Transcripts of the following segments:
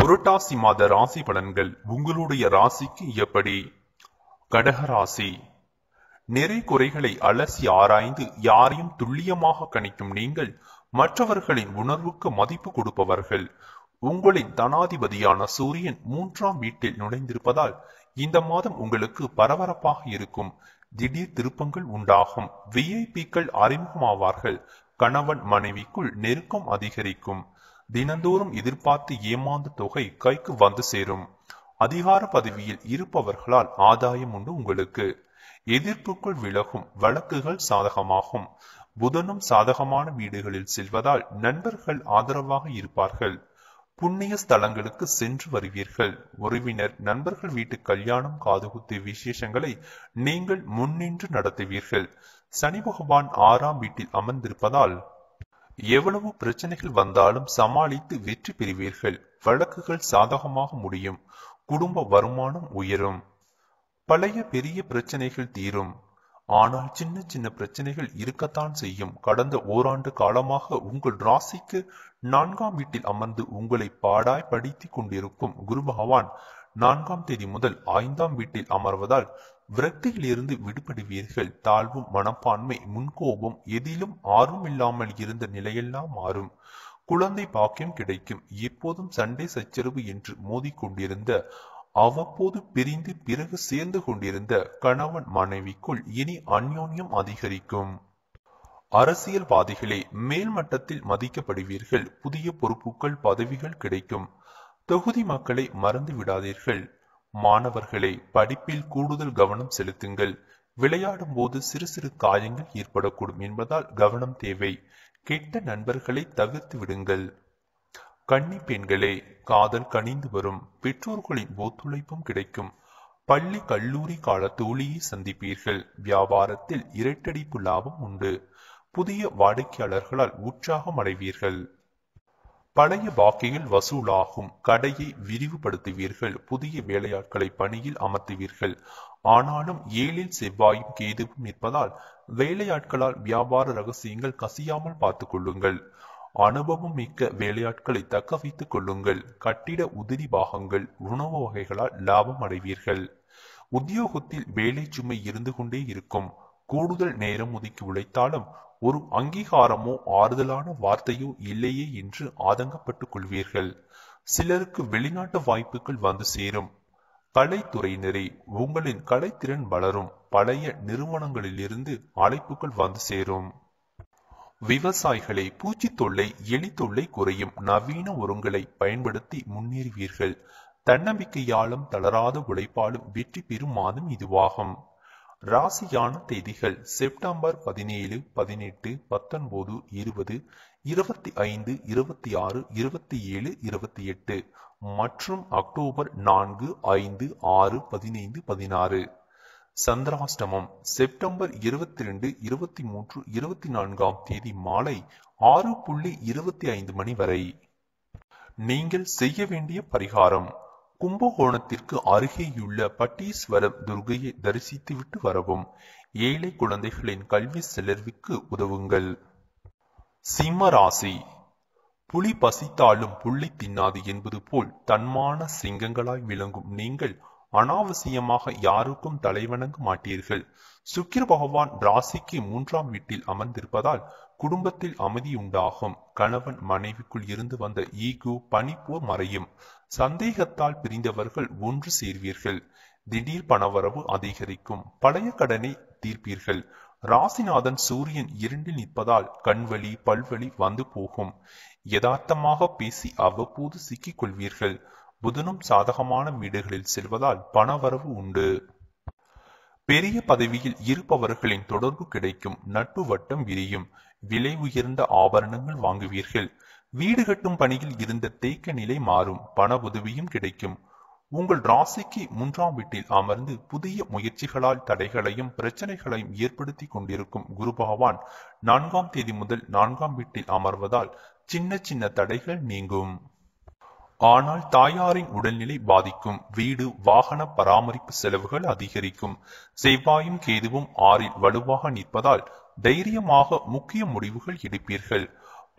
புரட்டாசி மாத ராசி பலன்கள் உங்களுடைய ராசிக்கு எப்படி கடகராசி நிறை குறைகளை அலசி ஆராய்ந்து யாரையும் துல்லியமாக கணிக்கும் நீங்கள் மற்றவர்களின் உணர்வுக்கு மதிப்பு கொடுப்பவர்கள் உங்களின் தனாதிபதியான சூரியன் மூன்றாம் வீட்டில் நுழைந்திருப்பதால் இந்த மாதம் உங்களுக்கு பரபரப்பாக இருக்கும் திடீர் திருப்பங்கள் உண்டாகும் விஐபிக்கள் அறிமுகமாவார்கள் கணவன் மனைவிக்குள் நெருக்கம் அதிகரிக்கும் தினந்தோறும் எதிர்பார்த்து ஏமாந்த தொகை கைக்கு வந்து சேரும் அதிகார பதவியில் இருப்பவர்களால் ஆதாயம் உண்டு உங்களுக்கு எதிர்ப்புக்குள் விலகும் வழக்குகள் சாதகமாகும் புதனும் சாதகமான வீடுகளில் செல்வதால் நண்பர்கள் ஆதரவாக இருப்பார்கள் புண்ணிய ஸ்தலங்களுக்கு சென்று வருவீர்கள் உறவினர் நண்பர்கள் வீட்டு கல்யாணம் காதுகுத்து விசேஷங்களை நீங்கள் முன்னின்று நடத்துவீர்கள் சனி பகவான் ஆறாம் வீட்டில் அமர்ந்திருப்பதால் எவ்வளவு பிரச்சனைகள் வந்தாலும் சமாளித்து வெற்றி பெறுவீர்கள் வழக்குகள் சாதகமாக முடியும் குடும்ப வருமானம் உயரும் பழைய பெரிய பிரச்சனைகள் தீரும் ஆனால் சின்ன சின்ன பிரச்சனைகள் இருக்கத்தான் செய்யும் கடந்த ஓராண்டு காலமாக உங்கள் ராசிக்கு நான்காம் வீட்டில் அமர்ந்து உங்களை பாடாய் படித்து கொண்டிருக்கும் குரு பகவான் நான்காம் தேதி முதல் ஐந்தாம் வீட்டில் அமர்வதால் விரக்தியில் இருந்து விடுபடுவீர்கள் தாழ்வும் மனப்பான்மை முன்கோபம் எதிலும் ஆர்வம் இல்லாமல் இருந்த நிலையெல்லாம் மாறும் குழந்தை பாக்கியம் கிடைக்கும் எப்போதும் சண்டை சச்சரவு என்று மோதிக்கொண்டிருந்த அவ்வப்போது பிரிந்து பிறகு சேர்ந்து கொண்டிருந்த கணவன் மனைவிக்குள் இனி அந்யோன்யம் அதிகரிக்கும் அரசியல்வாதிகளே மேல்மட்டத்தில் மதிக்கப்படுவீர்கள் புதிய பொறுப்புகள் பதவிகள் கிடைக்கும் தொகுதி மக்களை மறந்து விடாதீர்கள் மாணவர்களே படிப்பில் கூடுதல் கவனம் செலுத்துங்கள் விளையாடும் போது சிறு சிறு காயங்கள் ஏற்படக்கூடும் என்பதால் கவனம் தேவை கெட்ட நண்பர்களை தவிர்த்து விடுங்கள் கன்னி பெண்களே காதல் கனிந்து வரும் பெற்றோர்களின் ஒத்துழைப்பும் கிடைக்கும் பள்ளி கல்லூரி கால தோழியை சந்திப்பீர்கள் வியாபாரத்தில் இரட்டடிப்பு லாபம் உண்டு புதிய வாடிக்கையாளர்களால் உற்சாகம் அடைவீர்கள் பழைய பாக்கிகள் வசூலாகும் கடையை விரிவுபடுத்துவீர்கள் புதிய வேலையாட்களை பணியில் அமர்த்துவீர்கள் ஆனாலும் ஏழில் செவ்வாயும் கேதுவும் நிற்பதால் வேலையாட்களால் வியாபார ரகசியங்கள் கசியாமல் பார்த்துக் கொள்ளுங்கள் அனுபவம் மிக்க வேலையாட்களை தக்க வைத்துக் கொள்ளுங்கள் கட்டிட உதிரி பாகங்கள் உணவு வகைகளால் லாபம் அடைவீர்கள் உத்தியோகத்தில் வேலை சுமை இருந்து கொண்டே இருக்கும் கூடுதல் நேரம் ஒதுக்கி உழைத்தாலும் ஒரு அங்கீகாரமோ ஆறுதலான வார்த்தையோ இல்லையே என்று ஆதங்கப்பட்டுக் கொள்வீர்கள் சிலருக்கு வெளிநாட்டு வாய்ப்புகள் வந்து சேரும் கலைத்துறையினரே உங்களின் கலைத்திறன் வளரும் பழைய நிறுவனங்களிலிருந்து அழைப்புகள் வந்து சேரும் விவசாயிகளை பூச்சி தொல்லை எலி தொல்லை குறையும் நவீன உரங்களை பயன்படுத்தி முன்னேறுவீர்கள் தன்னம்பிக்கையாலும் தளராத உழைப்பாலும் வெற்றி பெறும் மாதம் இதுவாகும் ராசியான தேதிகள் செப்டம்பர் பதினேழு பதினெட்டு பத்தொன்பது இருபது இருபத்தி ஐந்து இருபத்தி ஆறு இருபத்தி ஏழு இருபத்தி எட்டு மற்றும் அக்டோபர் நான்கு ஐந்து ஆறு பதினைந்து பதினாறு சந்திராஷ்டமம் செப்டம்பர் இருபத்தி ரெண்டு இருபத்தி மூன்று இருபத்தி நான்காம் தேதி மாலை ஆறு புள்ளி இருபத்தி ஐந்து மணி வரை நீங்கள் செய்ய வேண்டிய பரிகாரம் கும்பகோணத்திற்கு அருகேயுள்ள பட்டீஸ்வரம் துர்கையை தரிசித்துவிட்டு வரவும் ஏழை குழந்தைகளின் கல்வி செலவிற்கு உதவுங்கள் சிம்ம ராசி புலி பசித்தாலும் புள்ளி தின்னாது என்பது போல் தன்மான சிங்கங்களாய் விளங்கும் நீங்கள் அனாவசியமாக யாருக்கும் தலைவணங்க மாட்டீர்கள் சுக்கிர பகவான் ராசிக்கு மூன்றாம் வீட்டில் அமர்ந்திருப்பதால் குடும்பத்தில் அமைதி உண்டாகும் கணவன் மனைவிக்குள் இருந்து வந்த ஈகோ பனிப்போர் மறையும் சந்தேகத்தால் பிரிந்தவர்கள் ஒன்று சேர்வீர்கள் திடீர் பணவரவு அதிகரிக்கும் பழைய கடனை தீர்ப்பீர்கள் ராசிநாதன் சூரியன் இரண்டில் நிற்பதால் கண்வலி பல்வலி வந்து போகும் யதார்த்தமாக பேசி அவ்வப்போது சிக்கிக் கொள்வீர்கள் புதனும் சாதகமான வீடுகளில் செல்வதால் பணவரவு உண்டு பெரிய பதவியில் இருப்பவர்களின் தொடர்பு கிடைக்கும் நட்பு வட்டம் விரியும் விலை உயர்ந்த ஆபரணங்கள் வாங்குவீர்கள் வீடு கட்டும் பணியில் இருந்த தேக்க நிலை மாறும் பண உதவியும் கிடைக்கும் உங்கள் ராசிக்கு மூன்றாம் வீட்டில் அமர்ந்து புதிய முயற்சிகளால் தடைகளையும் பிரச்சனைகளையும் ஏற்படுத்தி கொண்டிருக்கும் குரு பகவான் நான்காம் தேதி முதல் நான்காம் வீட்டில் அமர்வதால் சின்ன சின்ன தடைகள் நீங்கும் ஆனால் தாயாரின் உடல்நிலை பாதிக்கும் வீடு வாகன பராமரிப்பு செலவுகள் அதிகரிக்கும் செவ்வாயும் கேதுவும் ஆறில் வலுவாக நிற்பதால் தைரியமாக முக்கிய முடிவுகள் எடுப்பீர்கள்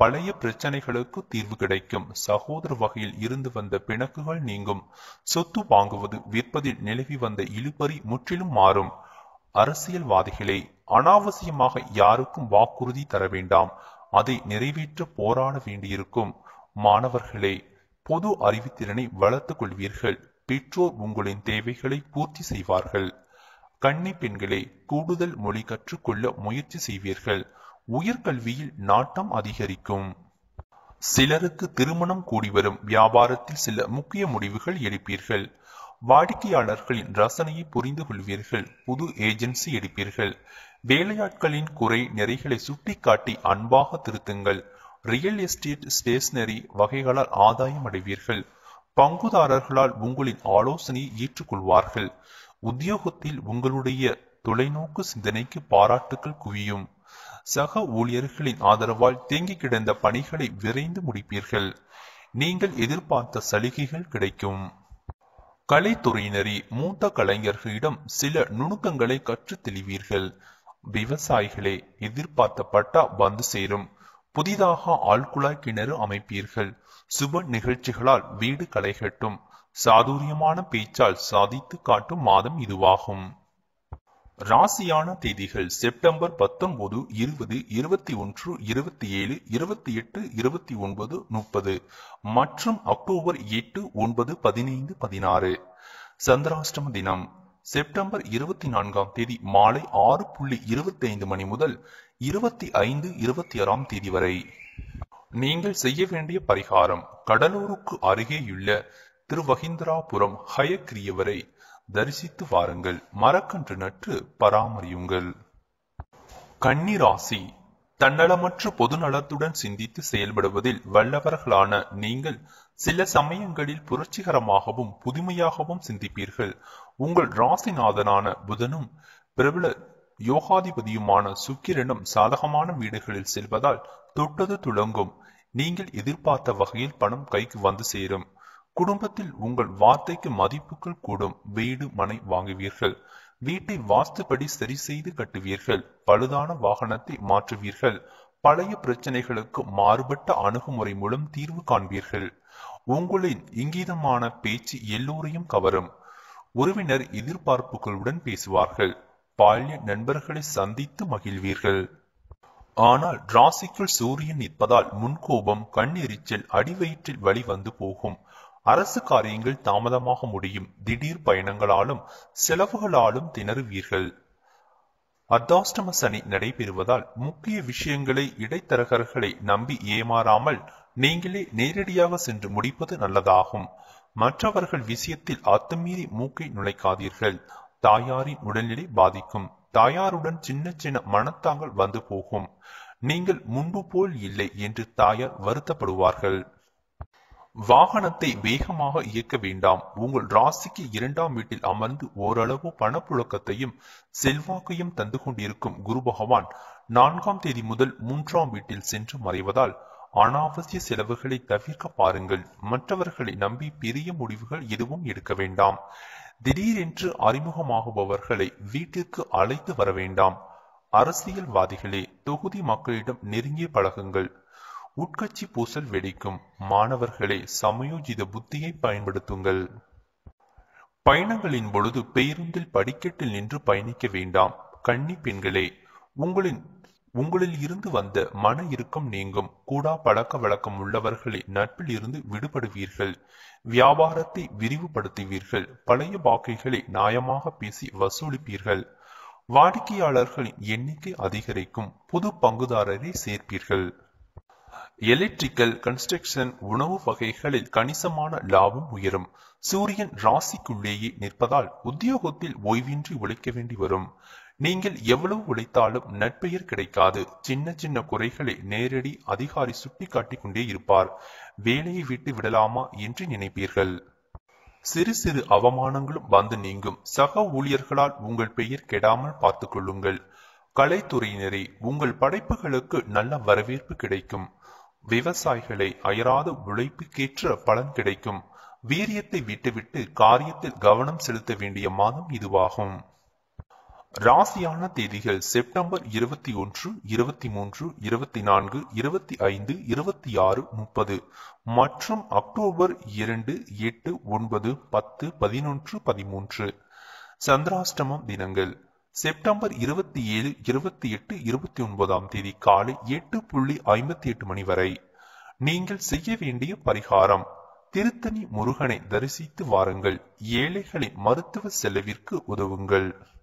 பழைய பிரச்சனைகளுக்கு தீர்வு கிடைக்கும் சகோதர வகையில் இருந்து வந்த பிணக்குகள் நீங்கும் சொத்து வாங்குவது விற்பதில் நிலவி வந்த இழுபறி முற்றிலும் மாறும் அரசியல்வாதிகளே அனாவசியமாக யாருக்கும் வாக்குறுதி தர வேண்டாம் அதை நிறைவேற்ற போராட வேண்டியிருக்கும் மாணவர்களே பொது அறிவுத்திறனை வளர்த்துக் கொள்வீர்கள் பெற்றோர் உங்களின் தேவைகளை பூர்த்தி செய்வார்கள் கன்னி பெண்களே கூடுதல் மொழி கற்றுக்கொள்ள முயற்சி செய்வீர்கள் உயர்கல்வியில் நாட்டம் அதிகரிக்கும் சிலருக்கு திருமணம் கூடி வரும் வியாபாரத்தில் சில முக்கிய முடிவுகள் எடுப்பீர்கள் வாடிக்கையாளர்களின் ரசனையை புரிந்து கொள்வீர்கள் புது ஏஜென்சி எடுப்பீர்கள் வேலையாட்களின் குறை நிறைகளை சுட்டிக்காட்டி அன்பாக திருத்துங்கள் ரியல் எஸ்டேட் ஸ்டேஷனரி வகைகளால் ஆதாயம் அடைவீர்கள் பங்குதாரர்களால் உங்களின் ஆலோசனையை ஏற்றுக்கொள்வார்கள் உத்தியோகத்தில் உங்களுடைய தொலைநோக்கு சிந்தனைக்கு பாராட்டுகள் குவியும் சக ஊழியர்களின் ஆதரவால் தேங்கி கிடந்த பணிகளை விரைந்து முடிப்பீர்கள் நீங்கள் எதிர்பார்த்த சலுகைகள் கிடைக்கும் கலைத்துறையினரே மூத்த கலைஞர்களிடம் சில நுணுக்கங்களை கற்றுத் தெளிவீர்கள் விவசாயிகளே எதிர்பார்த்த பட்டா வந்து சேரும் புதிதாக ஆழ்குழாய் கிணறு அமைப்பீர்கள் சுப நிகழ்ச்சிகளால் வீடு களைகட்டும் சாதுரியமான பேச்சால் சாதித்து காட்டும் மாதம் இதுவாகும் ராசியான தேதிகள் செப்டம்பர் பத்தொன்பது இருபது இருபத்தி ஒன்று இருபத்தி ஏழு இருபத்தி எட்டு இருபத்தி ஒன்பது முப்பது மற்றும் அக்டோபர் எட்டு ஒன்பது பதினைந்து பதினாறு சந்திராஷ்டம தினம் செப்டம்பர் இருபத்தி நான்காம் தேதி மாலை ஆறு புள்ளி இருபத்தி ஐந்து மணி முதல் இருபத்தி ஐந்து இருபத்தி ஆறாம் தேதி வரை நீங்கள் செய்ய வேண்டிய பரிகாரம் கடலூருக்கு அருகேயுள்ள திருவகிந்திராபுரம் ஹயக்கிரியவரை தரிசித்து வாருங்கள் மரக்கன்று நட்டு பராமரியுங்கள் கன்னிராசி தன்னலமற்ற பொதுநலத்துடன் சிந்தித்து செயல்படுவதில் வல்லவர்களான நீங்கள் சில சமயங்களில் புரட்சிகரமாகவும் புதுமையாகவும் சிந்திப்பீர்கள் உங்கள் ராசிநாதனான புதனும் பிரபல யோகாதிபதியுமான சுக்கிரனும் சாதகமான வீடுகளில் செல்வதால் தொட்டது துளங்கும் நீங்கள் எதிர்பார்த்த வகையில் பணம் கைக்கு வந்து சேரும் குடும்பத்தில் உங்கள் வார்த்தைக்கு மதிப்புகள் கூடும் வீடு மனை வாங்குவீர்கள் வீட்டை வாஸ்துபடி சரி செய்து கட்டுவீர்கள் பழுதான வாகனத்தை மாற்றுவீர்கள் பழைய பிரச்சனைகளுக்கு மாறுபட்ட அணுகுமுறை மூலம் தீர்வு காண்பீர்கள் உங்களின் இங்கீதமான பேச்சு எல்லோரையும் கவரும் உறவினர் எதிர்பார்ப்புகளுடன் பேசுவார்கள் பால்ய நண்பர்களை சந்தித்து மகிழ்வீர்கள் ஆனால் ராசிக்குள் சூரியன் நிற்பதால் முன்கோபம் கண்ணெரிச்சல் அடிவயிற்றில் வழி வந்து போகும் அரசு காரியங்கள் தாமதமாக முடியும் திடீர் பயணங்களாலும் செலவுகளாலும் திணறுவீர்கள் அர்த்தாஷ்டம சனி நடைபெறுவதால் முக்கிய விஷயங்களை இடைத்தரகர்களை நம்பி ஏமாறாமல் நீங்களே நேரடியாக சென்று முடிப்பது நல்லதாகும் மற்றவர்கள் விஷயத்தில் அத்துமீறி மூக்கை நுழைக்காதீர்கள் தாயாரின் உடல்நிலை பாதிக்கும் தாயாருடன் சின்ன சின்ன மனத்தாங்கள் வந்து போகும் நீங்கள் முன்பு போல் இல்லை என்று தாயார் வருத்தப்படுவார்கள் வாகனத்தை வேகமாக இயக்க வேண்டாம் உங்கள் ராசிக்கு இரண்டாம் வீட்டில் அமர்ந்து ஓரளவு பணப்புழக்கத்தையும் செல்வாக்கையும் தந்து கொண்டிருக்கும் குரு பகவான் நான்காம் தேதி முதல் மூன்றாம் வீட்டில் சென்று மறைவதால் அனாவசிய செலவுகளை தவிர்க்க பாருங்கள் மற்றவர்களை நம்பி பெரிய முடிவுகள் எதுவும் எடுக்க வேண்டாம் திடீரென்று அறிமுகமாகுபவர்களை வீட்டிற்கு அழைத்து வர வேண்டாம் அரசியல்வாதிகளே தொகுதி மக்களிடம் நெருங்கிய பழகுங்கள் உட்கட்சி பூசல் வெடிக்கும் மாணவர்களே சமயோஜித புத்தியை பயன்படுத்துங்கள் பயணங்களின் பொழுது பேருந்தில் படிக்கட்டில் நின்று பயணிக்க வேண்டாம் கன்னி பெண்களே உங்களின் உங்களில் இருந்து வந்த மன இறுக்கம் நீங்கும் கூடா பழக்க வழக்கம் உள்ளவர்களை நட்பில் இருந்து விடுபடுவீர்கள் வியாபாரத்தை விரிவுபடுத்துவீர்கள் பழைய பாக்கைகளை நியாயமாக பேசி வசூலிப்பீர்கள் வாடிக்கையாளர்களின் எண்ணிக்கை அதிகரிக்கும் புது பங்குதாரரை சேர்ப்பீர்கள் எலக்ட்ரிக்கல் கன்ஸ்ட்ரக்ஷன் உணவு வகைகளில் கணிசமான லாபம் உயரும் சூரியன் ராசிக்குள்ளேயே நிற்பதால் உத்தியோகத்தில் ஓய்வின்றி உழைக்க வேண்டி வரும் நீங்கள் எவ்வளவு உழைத்தாலும் நட்பெயர் கிடைக்காது சின்ன சின்ன குறைகளை நேரடி அதிகாரி சுட்டிக்காட்டிக் கொண்டே இருப்பார் வேலையை விட்டு விடலாமா என்று நினைப்பீர்கள் சிறு சிறு அவமானங்களும் வந்து நீங்கும் சக ஊழியர்களால் உங்கள் பெயர் கெடாமல் பார்த்துக் கொள்ளுங்கள் கலைத்துறையினரே உங்கள் படைப்புகளுக்கு நல்ல வரவேற்பு கிடைக்கும் விவசாயிகளை அயராத உழைப்புக்கேற்ற பலன் கிடைக்கும் வீரியத்தை விட்டுவிட்டு காரியத்தில் கவனம் செலுத்த வேண்டிய மாதம் இதுவாகும் ராசியான தேதிகள் செப்டம்பர் இருபத்தி ஒன்று இருபத்தி மூன்று இருபத்தி நான்கு இருபத்தி ஐந்து இருபத்தி ஆறு முப்பது மற்றும் அக்டோபர் இரண்டு எட்டு ஒன்பது பத்து பதினொன்று பதிமூன்று சந்திராஷ்டமம் தினங்கள் செப்டம்பர் இருபத்தி ஏழு இருபத்தி எட்டு இருபத்தி ஒன்பதாம் தேதி காலை எட்டு புள்ளி ஐம்பத்தி எட்டு மணி வரை நீங்கள் செய்ய வேண்டிய பரிகாரம் திருத்தணி முருகனை தரிசித்து வாருங்கள் ஏழைகளை மருத்துவ செலவிற்கு உதவுங்கள்